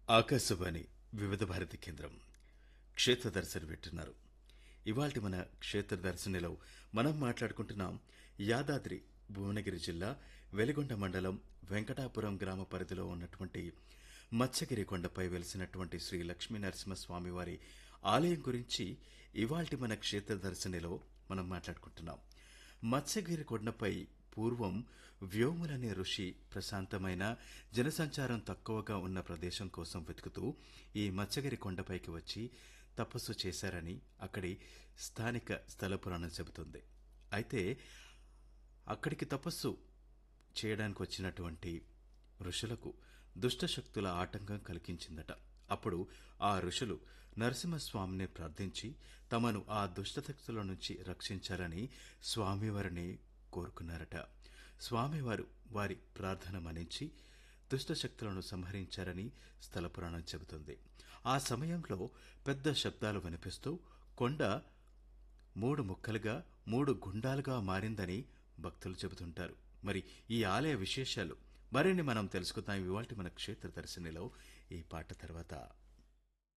ఆకాశవాణి వివిధ భారతి కేంద్రం క్షేత్ర దర్శన వింటున్నారు ఇవాల్టి మన క్షేత్ర దర్శనిలో మనం మాట్లాడుకుంటున్నాం యాదాద్రి భువనగిరి జిల్లా వెలిగొండ మండలం వెంకటాపురం గ్రామ పరిధిలో ఉన్నటువంటి మత్స్యగిరి కొండపై వెలిసినటువంటి శ్రీ లక్ష్మీ నరసింహస్వామి వారి ఆలయం గురించి ఇవాల్టి మన క్షేత్ర దర్శనిలో మనం మాట్లాడుకుంటున్నాం మత్స్యగిరి కొండపై పూర్వం వ్యోములనే ఋషి ప్రశాంతమైన జనసంచారం తక్కువగా ఉన్న ప్రదేశం కోసం వెతుకుతూ ఈ మత్స్యగిరి కొండపైకి వచ్చి తపస్సు చేశారని అక్కడి స్థానిక స్థల పురాణం చెబుతుంది అయితే అక్కడికి తపస్సు చేయడానికి వచ్చినటువంటి ఋషులకు దుష్టశక్తుల ఆటంకం కలిగించిందట అప్పుడు ఆ ఋషులు నరసింహస్వామిని ప్రార్థించి తమను ఆ దుష్టశక్తుల నుంచి రక్షించాలని స్వామివారిని కోరుకున్నారట స్వామివారు వారి ప్రార్థన మన్నించి దుష్టశక్తులను సంహరించారని స్థల పురాణం చెబుతుంది ఆ సమయంలో పెద్ద శబ్దాలు వినిపిస్తూ కొండ మూడు ముక్కలుగా మూడు గుండాలుగా మారిందని భక్తులు చెబుతుంటారు మరి ఈ ఆలయ విశేషాలు మరిన్ని మనం తెలుసుకుందాం ఇవాళ మన క్షేత్ర దర్శనిలో ఈ పాట తర్వాత